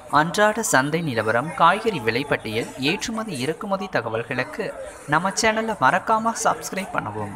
அன்றாட சந்தை நிலவரம் காய்கறி விலைப்பட்டியல் ஏற்றுமதி இறக்குமதி தகவல்களுக்கு நம்ம சேனலை மறக்காம சப்ஸ்கிரைப் பண்ணவும்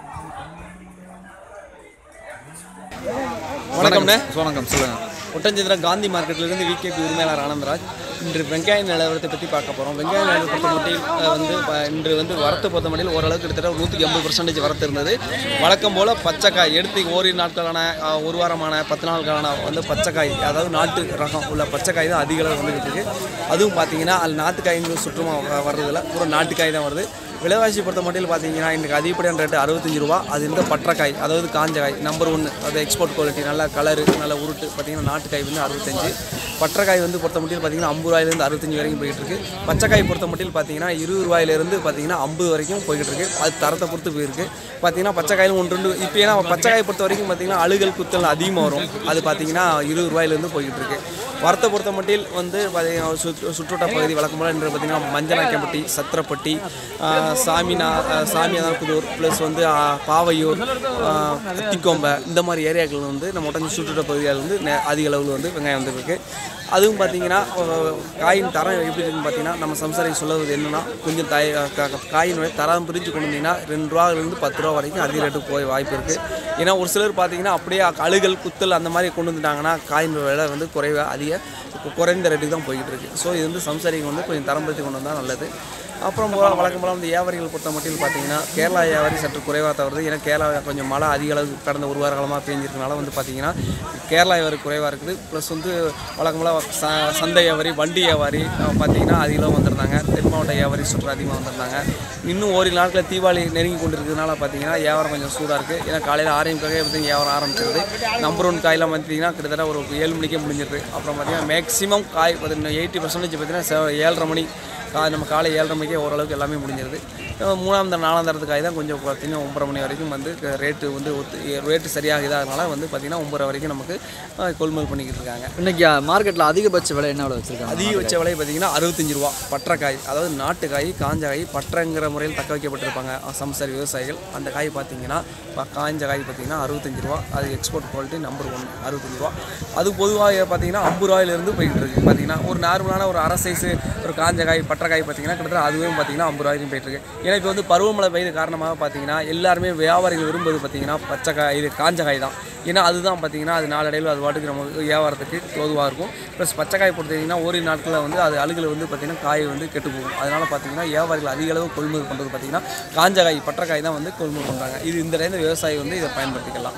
வணக்கம்ண்ணே வணக்கம் சொல்லுங்கள் ஒட்டஞ்சந்திரா காந்தி மார்க்கெட்லேருந்து விகேபி உரிமையாளர் ஆனந்தராஜ் இன்று வெங்காய நிலவரத்தை பற்றி பார்க்க போகிறோம் வெங்காய நிலவரத்தை பொறுத்த மட்டில் அஹ், வந்து ப- இன்று வந்து வரத்து பொறுத்த மட்டில் ஓரளவுக்கு கிட்டத்தட்ட ஒரு நூற்றி எண்பது பர்சன்டேஜ் வரத்து இருந்தது வழக்கம் போல் பச்சைக்காய் எடுத்து ஓரிரு நாட்களான அஹ், ஒரு வாரமான பத்து நாட்களான வந்து பச்சைக்காய் அதாவது நாட்டு ரகம் உள்ள பச்சைக்காய் தான் அதிக அளவு வந்துகிட்டு இருக்கு அதுவும் பார்த்தீங்கன்னா அது நாட்டுக்காய்ங்கிறது சுற்றமாக வர்றதில்ல பூரா நாட்டுக்காய் தான் வருது விலைவாசி பொறுத்த மட்டும் பார்த்தீங்கன்னா இன்றைக்கி அதிகப்படியான ரேட்டு அறுபத்தஞ்சு ரூபா அது இந்த பற்றக்காய் அதாவது காஞ்ச காய் நம்பர் ஒன்று அது எக்ஸ்போர்ட் குவாலிட்டி நல்ல கலரு நல்ல உருட்டு பார்த்தீங்கன்னா நாட்டுக்காய் வந்து அறுபத்தஞ்சு பற்றக்காய் வந்து பொறுத்த மட்டும் பார்த்தீங்கன்னா ஐம்பது ரூபாயிலேருந்து அறுபத்தஞ்சு வரைக்கும் போயிட்டு இருக்கு பச்சைக்காய் பொறுத்த மட்டும் பார்த்தீங்கன்னா இருபது ரூபாயிலேருந்து பார்த்தீங்கன்னா ஐம்பது வரைக்கும் போய்கிட்டு இருக்கு அது தரத்தை பொறுத்து போயிருக்கு பார்த்தீங்கன்னா பச்சைக்காயில் ஒன்று ரெண்டு இப்போ ஏன்னா பச்சைக்காய் பொறுத்த வரைக்கும் பார்த்தீங்கன்னா அழுகல் குத்தல் அதிகமாக வரும் அது பார்த்தீங்கன்னா இருபது ரூபாயிலேருந்து போய்கிட்டு இருக்கு வரத்தை பொறுத்த மட்டில் வந்து பார்த்தீங்கன்னா சுற்று சுற்றுவட்ட பகுதி வழக்கம் போல் என்று பார்த்தீங்கன்னா மஞ்சனாக்கம்பட்டி சத்திரப்பட்டி ஆஹ், சாமினா ஆஹ், சாமியாதான்புதூர் ப்ளஸ் வந்து ஆஹ், பாவையூர் ஆஹ், அத்திக்கொம்பை இந்த மாதிரி ஏரியாக்கள் வந்து நம்ம உடஞ்சி சுற்றுவட்ட பகுதிகள் வந்து நெ- அதிக அளவில் வந்து வெங்காயம் வந்துருக்கு அதுவும் பார்த்தீங்கன்னா ஆஹ், காயின் தரம் எப்படி இருக்குன்னு பார்த்தீங்கன்னா நம்ம சம்சாரிக்கு சொல்லுவது என்னன்னா கொஞ்சம் தாய் க- க- காயினுடைய தரம் பிரித்து கொண்டு வந்தீங்கன்னா ரெண்டு ரூபாலேருந்து பத்து ரூபா வரைக்கும் அதிக ரேட்டு போய் வாய்ப்பு இருக்குது ஏன்னா ஒரு சிலர் பார்த்தீங்கன்னா அப்படியே அழுகல் குத்தல் அந்த மாதிரி கொண்டு வந்துட்டாங்கன்னா காயின் விலை வந்து குறைவா அதிக கு- குறைந்த ரேட்டுக்கு தான் போய்கிட்டு இருக்கு ஸோ இது வந்து சம்சாரிக்கு வந்து கொஞ்சம் தரம் பிரித்து கொண்டு வந்தால் நல்லது அப்புறம் போல வழக்கம் போல வந்து வியாபாரிகள் பொறுத்த மட்டும் பார்த்தீங்கன்னா கேரளா வியாபாரி சற்று குறைவாக தவறுது ஏன்னா கேரளா கொஞ்சம் மழை அதிக அளவு கடந்த ஒரு வார காலமாக பெஞ்சிருக்கனால வந்து பார்த்தீங்கன்னா கேரளா வியாபாரி குறைவாக இருக்குது ப்ளஸ் வந்து வழக்கம் போல ச சந்தை வியாபாரி வண்டி வியாபாரி அஹ், பார்த்தீங்கன்னா அதிக அளவு வந்திருந்தாங்க தென் மாவட்ட வியாபாரி சுற்று அதிகமாக வந்திருந்தாங்க இன்னும் ஒரு நாட்களில் தீபாவளி நெருங்கி கொண்டு இருக்கிறதுனால பார்த்தீங்கன்னா வியாபாரம் கொஞ்சம் சூடாக இருக்குது ஏன்னா காலையில் ஆரையும் காயே பார்த்தீங்கன்னா வியாபாரம் ஆரம்பிச்சிருது நம்பர் ஒன் காயெல்லாம் பார்த்தீங்கன்னா கிட்டத்தட்ட ஒரு ஏழு மணிக்கே முடிஞ்சிருது அப்புறம் பார்த்தீங்கன்னா மேக்ஸிமம் காய் பார்த்தீங்கன்னா எயிட்டி பர்சன்டேஜ் பார்த்தீங்கன்னா செ- ஏழரை மணி கா நம்ம காலை ஏழரை மணிக்கே ஓரளவுக்கு எல்லாமே முடிஞ்சிருது அஹ் மூணாம் தர நாலாம் தரத்து காய் தான் கொஞ்சம் பார்த்தீங்கன்னா ஒன்பது மணி வரைக்கும் வந்து ரேட்டு வந்து ஒத்து ரேட்டு சரியாக இதாகனால வந்து பார்த்தீங்கன்னா ஒன்பது வரைக்கும் நமக்கு அஹ், கொள்முதல் பண்ணிக்கிட்டு இருக்காங்க இன்னைக்கு மார்க்கெட்டில் அதிகபட்ச விலை என்ன விலை வச்சிருக்காங்க அதிகபட்ச விலை பார்த்தீங்கன்னா அறுபத்தஞ்சு ரூபா பற்றக்காய் அதாவது நாட்டு காய் காஞ்ச காய் பற்றங்கிற முறையில் தக்க வைக்கப்பட்டிருப்பாங்க சம்சாரி விவசாயிகள் அந்த காய் பார்த்தீங்கன்னா ப- காஞ்ச காய் பார்த்தீங்கன்னா அறுபத்தஞ்சு ரூபா அது எக்ஸ்போர்ட் குவாலிட்டி நம்பர் ஒன் அறுபத்தஞ்சு ரூபா அது பொதுவாக பார்த்தீங்கன்னா ஐம்பது ரூபாயிலிருந்து போய்கிட்டு இருக்கு பார்த்தீங்கன்னா ஒரு நார்மலான ஒரு அரை சைஸு ஒரு காஞ்ச காய் பற்றக்காய் பார்த்தீங்கன்னா கிட்டத்தட்ட அதுவே பார்த்தீங்கன்னா ஐம்பது ரூபாய்க்கும் போயிட்டு இருக்கு ஏன்னா இப்போ வந்து பருவமழை பெய்த காரணமாக பார்த்தீங்கன்னா எல்லாருமே வியாபாரிகள் விரும்புவது பார்த்தீங்கன்னா பச்சைக்காய் இது காஞ்ச காய் தான் ஏன்னா அதுதான் பார்த்தீங்கன்னா அது நாளடைவில் அது பாட்டுக்கு நமக்கு வியாபாரத்துக்கு தோதுவாக இருக்கும் ப்ளஸ் பச்சைக்காய் பொறுத்தீங்கன்னா ஓரிரு நாட்களில் வந்து அது அழுகில் வந்து பார்த்தீங்கன்னா காய் வந்து கெட்டு போகும் அதனால் பார்த்தீங்கன்னா வியாபாரிகள் அதிக அளவு கொள்முதல் பண்ணுறது பார்த்தீங்கன்னா காஞ்ச காய் பற்றக்காய் தான் வந்து கொள்முதல் பண்ணுறாங்க இது இந்த டைம் விவசாயி வந்து இதை பயன்படுத்திக்கலாம்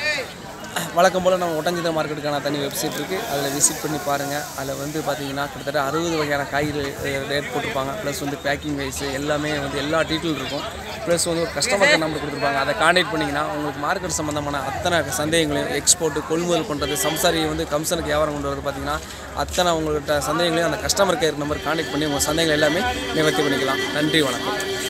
வழக்கம் போல் நம்ம ஒட்டஞ்சித மார்க்கெட்டுக்கான தனி வெப்சைட் இருக்குது அதில் விசிட் பண்ணி பாருங்கள் அதில் வந்து பார்த்தீங்கன்னா கிட்டத்தட்ட அறுபது வகையான காய்கறி ரேட் போட்டிருப்பாங்க ப்ளஸ் வந்து பேக்கிங் வைஸ் எல்லாமே வந்து எல்லா டீட்டெயில் இருக்கும் ப்ளஸ் வந்து ஒரு கஸ்டமர் நம்பர் கொடுத்துருப்பாங்க அதை காண்டாக்ட் பண்ணிங்கன்னா உங்களுக்கு மார்க்கெட் சம்மந்தமான அத்தனை சந்தேகங்களையும் எக்ஸ்போர்ட் கொள்முதல் பண்ணுறது சம்சாரி வந்து கம்சனுக்கு வியாபாரம் கொண்டு வரது பார்த்தீங்கன்னா அத்தனை உங்கள்கிட்ட சந்தேகங்களையும் அந்த கஸ்டமர் கேர் நம்பர் காண்டாக்ட் பண்ணி உங்கள் சந்தேகங்கள் எல்லாமே நிவர்த்தி பண்ணிக்கலாம் நன்றி வணக்கம்